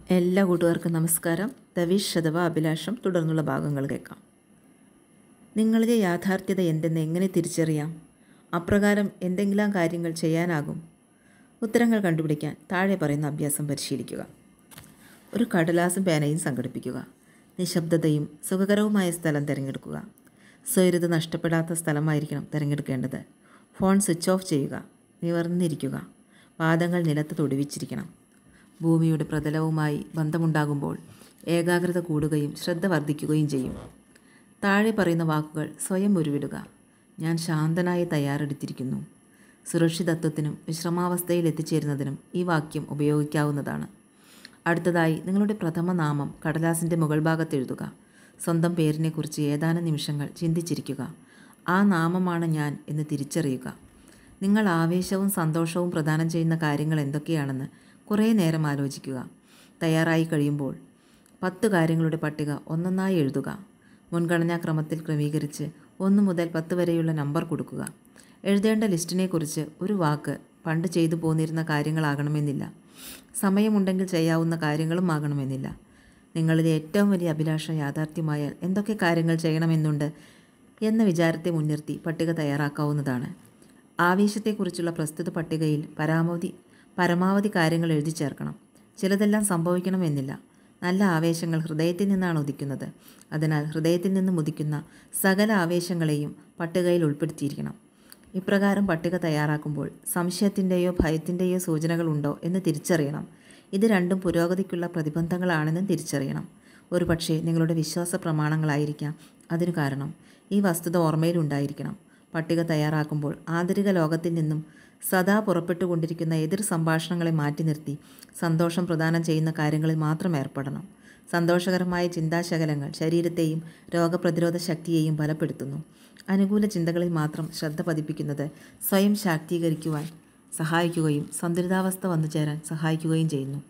എല്ലാ കൂട്ടുകാർക്കും നമസ്കാരം തവീഷ് അഥവാ അഭിലാഷം തുടർന്നുള്ള ഭാഗങ്ങൾ കേൾക്കാം നിങ്ങളിലെ യാഥാർത്ഥ്യത എന്തെന്ന് എങ്ങനെ തിരിച്ചറിയാം അപ്രകാരം എന്തെങ്കിലും കാര്യങ്ങൾ ചെയ്യാനാകും ഉത്തരങ്ങൾ കണ്ടുപിടിക്കാൻ താഴെ പറയുന്ന അഭ്യാസം പരിശീലിക്കുക ഒരു കടലാസും പേനയും സംഘടിപ്പിക്കുക നിശബ്ദതയും സുഖകരവുമായ സ്ഥലം തിരഞ്ഞെടുക്കുക സ്വൈരത നഷ്ടപ്പെടാത്ത സ്ഥലമായിരിക്കണം തിരഞ്ഞെടുക്കേണ്ടത് ഫോൺ സ്വിച്ച് ഓഫ് ചെയ്യുക നിവർന്നിരിക്കുക പാദങ്ങൾ നിലത്ത് തൊടുവിച്ചിരിക്കണം ഭൂമിയുടെ പ്രതലവുമായി ബന്ധമുണ്ടാകുമ്പോൾ ഏകാഗ്രത കൂടുകയും ശ്രദ്ധ വർദ്ധിക്കുകയും ചെയ്യും താഴെ പറയുന്ന വാക്കുകൾ സ്വയം ഉരുവിടുക ഞാൻ ശാന്തനായി തയ്യാറെടുത്തിരിക്കുന്നു സുരക്ഷിതത്വത്തിനും വിശ്രമാവസ്ഥയിൽ എത്തിച്ചേരുന്നതിനും ഈ വാക്യം ഉപയോഗിക്കാവുന്നതാണ് അടുത്തതായി നിങ്ങളുടെ പ്രഥമ നാമം കടലാസിൻ്റെ മുകൾ ഭാഗത്ത് എഴുതുക സ്വന്തം പേരിനെക്കുറിച്ച് ഏതാനും നിമിഷങ്ങൾ ചിന്തിച്ചിരിക്കുക ആ നാമമാണ് ഞാൻ എന്ന് തിരിച്ചറിയുക നിങ്ങൾ ആവേശവും സന്തോഷവും പ്രദാനം ചെയ്യുന്ന കാര്യങ്ങൾ എന്തൊക്കെയാണെന്ന് കുറേ നേരം ആലോചിക്കുക തയ്യാറായി കഴിയുമ്പോൾ പത്ത് കാര്യങ്ങളുടെ പട്ടിക ഒന്നൊന്നായി എഴുതുക മുൻഗണനാ ക്രമത്തിൽ ക്രമീകരിച്ച് ഒന്ന് മുതൽ പത്ത് വരെയുള്ള നമ്പർ കൊടുക്കുക എഴുതേണ്ട ലിസ്റ്റിനെക്കുറിച്ച് ഒരു വാക്ക് പണ്ട് ചെയ്തു പോന്നിരുന്ന കാര്യങ്ങളാകണമെന്നില്ല സമയമുണ്ടെങ്കിൽ ചെയ്യാവുന്ന കാര്യങ്ങളും ആകണമെന്നില്ല നിങ്ങളിലെ ഏറ്റവും വലിയ അഭിലാഷം യാഥാർത്ഥ്യമായാൽ എന്തൊക്കെ കാര്യങ്ങൾ ചെയ്യണമെന്നുണ്ട് എന്ന വിചാരത്തെ മുൻനിർത്തി പട്ടിക തയ്യാറാക്കാവുന്നതാണ് ആവേശത്തെക്കുറിച്ചുള്ള പ്രസ്തുത പട്ടികയിൽ പരമാവധി പരമാവധി കാര്യങ്ങൾ എഴുതി ചേർക്കണം ചിലതെല്ലാം സംഭവിക്കണമെന്നില്ല നല്ല ആവേശങ്ങൾ ഹൃദയത്തിൽ നിന്നാണ് ഉദിക്കുന്നത് അതിനാൽ ഹൃദയത്തിൽ നിന്നും ഉദിക്കുന്ന സകല ആവേശങ്ങളെയും പട്ടികയിൽ ഉൾപ്പെടുത്തിയിരിക്കണം ഇപ്രകാരം പട്ടിക തയ്യാറാക്കുമ്പോൾ സംശയത്തിൻ്റെയോ ഭയത്തിൻ്റെയോ സൂചനകളുണ്ടോ എന്ന് തിരിച്ചറിയണം ഇത് രണ്ടും പുരോഗതിക്കുള്ള പ്രതിബന്ധങ്ങളാണെന്നും തിരിച്ചറിയണം ഒരു പക്ഷേ നിങ്ങളുടെ വിശ്വാസ പ്രമാണങ്ങളായിരിക്കാം അതിനു കാരണം ഈ വസ്തുത ഓർമ്മയിലുണ്ടായിരിക്കണം പട്ടിക തയ്യാറാക്കുമ്പോൾ ആന്തരിക ലോകത്തിൽ നിന്നും സദാ പുറപ്പെട്ടുകൊണ്ടിരിക്കുന്ന എതിർ സംഭാഷണങ്ങളെ മാറ്റി നിർത്തി സന്തോഷം പ്രദാനം ചെയ്യുന്ന കാര്യങ്ങളിൽ മാത്രം ഏർപ്പെടണം സന്തോഷകരമായ ചിന്താശകലങ്ങൾ ശരീരത്തെയും രോഗപ്രതിരോധ ശക്തിയെയും ബലപ്പെടുത്തുന്നു അനുകൂല ചിന്തകളിൽ മാത്രം ശ്രദ്ധ പതിപ്പിക്കുന്നത് സ്വയം ശാക്തീകരിക്കുവാൻ സഹായിക്കുകയും സന്തുലിതാവസ്ഥ വന്നു ചേരാൻ സഹായിക്കുകയും ചെയ്യുന്നു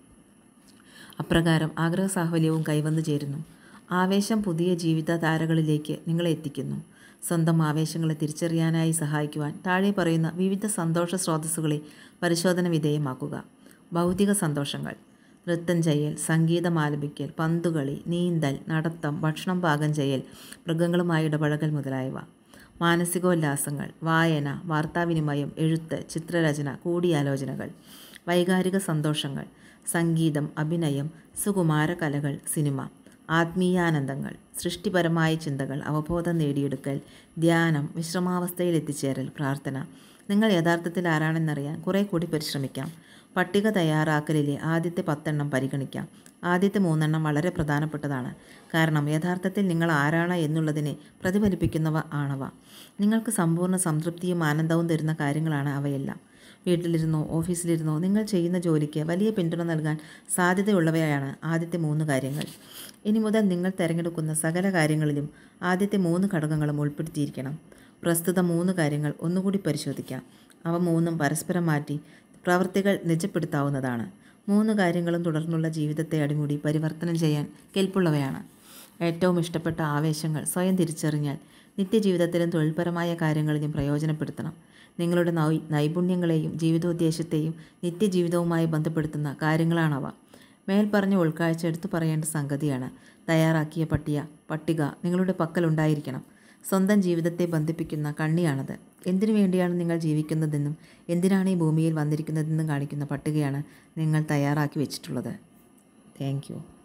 അപ്രകാരം ആഗ്രഹ സാഹചര്യവും കൈവന്നു ചേരുന്നു ആവേശം പുതിയ ജീവിതധാരകളിലേക്ക് നിങ്ങളെ എത്തിക്കുന്നു സ്വന്തം ആവേശങ്ങളെ തിരിച്ചറിയാനായി സഹായിക്കുവാൻ താഴെ പറയുന്ന വിവിധ സന്തോഷ സ്രോതസ്സുകളെ പരിശോധന വിധേയമാക്കുക ഭൗതിക സന്തോഷങ്ങൾ നൃത്തം ചെയ്യൽ സംഗീതം ആലപിക്കൽ പന്തുകളി നീന്തൽ നടത്തം ഭക്ഷണം പാകം ചെയ്യൽ മൃഗങ്ങളുമായി ഇടപഴകൽ മുതലായവ മാനസികോല്ലാസങ്ങൾ വായന വാർത്താവിനിമയം എഴുത്ത് ചിത്രരചന കൂടിയാലോചനകൾ വൈകാരിക സന്തോഷങ്ങൾ സംഗീതം അഭിനയം സുകുമാര കലകൾ സിനിമ ആത്മീയാനന്ദങ്ങൾ സൃഷ്ടിപരമായ ചിന്തകൾ അവബോധം നേടിയെടുക്കൽ ധ്യാനം വിശ്രമാവസ്ഥയിൽ എത്തിച്ചേരൽ പ്രാർത്ഥന നിങ്ങൾ യഥാർത്ഥത്തിൽ ആരാണെന്നറിയാൻ കുറേ കൂടി പരിശ്രമിക്കാം പട്ടിക തയ്യാറാക്കലിലെ ആദ്യത്തെ പത്തെണ്ണം പരിഗണിക്കാം ആദ്യത്തെ മൂന്നെണ്ണം വളരെ പ്രധാനപ്പെട്ടതാണ് കാരണം യഥാർത്ഥത്തിൽ നിങ്ങൾ ആരാണ് എന്നുള്ളതിനെ പ്രതിഫലിപ്പിക്കുന്നവ ആണവ നിങ്ങൾക്ക് സമ്പൂർണ്ണ സംതൃപ്തിയും ആനന്ദവും തരുന്ന കാര്യങ്ങളാണ് അവയെല്ലാം വീട്ടിലിരുന്നോ ഓഫീസിലിരുന്നോ നിങ്ങൾ ചെയ്യുന്ന ജോലിക്ക് വലിയ പിന്തുണ നൽകാൻ സാധ്യതയുള്ളവയാണ് ആദ്യത്തെ മൂന്ന് കാര്യങ്ങൾ ഇനി മുതൽ നിങ്ങൾ തിരഞ്ഞെടുക്കുന്ന സകല കാര്യങ്ങളിലും ആദ്യത്തെ മൂന്ന് ഘടകങ്ങളും ഉൾപ്പെടുത്തിയിരിക്കണം പ്രസ്തുത മൂന്ന് കാര്യങ്ങൾ ഒന്നുകൂടി പരിശോധിക്കാം അവ മൂന്നും പരസ്പരം മാറ്റി പ്രവൃത്തികൾ നിജപ്പെടുത്താവുന്നതാണ് മൂന്ന് കാര്യങ്ങളും തുടർന്നുള്ള ജീവിതത്തെ അടിമുടി പരിവർത്തനം ചെയ്യാൻ കെൽപ്പുള്ളവയാണ് ഏറ്റവും ഇഷ്ടപ്പെട്ട ആവേശങ്ങൾ സ്വയം തിരിച്ചറിഞ്ഞാൽ നിത്യജീവിതത്തിലും തൊഴിൽപരമായ കാര്യങ്ങളിലും പ്രയോജനപ്പെടുത്തണം നിങ്ങളുടെ നൈ നൈപുണ്യങ്ങളെയും ജീവിതോദ്ദേശത്തെയും നിത്യജീവിതവുമായി ബന്ധപ്പെടുത്തുന്ന കാര്യങ്ങളാണവ മേൽപ്പറഞ്ഞ ഉൾക്കാഴ്ച എടുത്തു പറയേണ്ട സംഗതിയാണ് തയ്യാറാക്കിയ പട്ടിക പട്ടിക നിങ്ങളുടെ പക്കലുണ്ടായിരിക്കണം സ്വന്തം ജീവിതത്തെ ബന്ധിപ്പിക്കുന്ന കണ്ണിയാണത് എന്തിനു വേണ്ടിയാണ് നിങ്ങൾ ജീവിക്കുന്നതെന്നും എന്തിനാണ് ഈ ഭൂമിയിൽ വന്നിരിക്കുന്നതെന്നും കാണിക്കുന്ന പട്ടികയാണ് നിങ്ങൾ തയ്യാറാക്കി വെച്ചിട്ടുള്ളത് താങ്ക്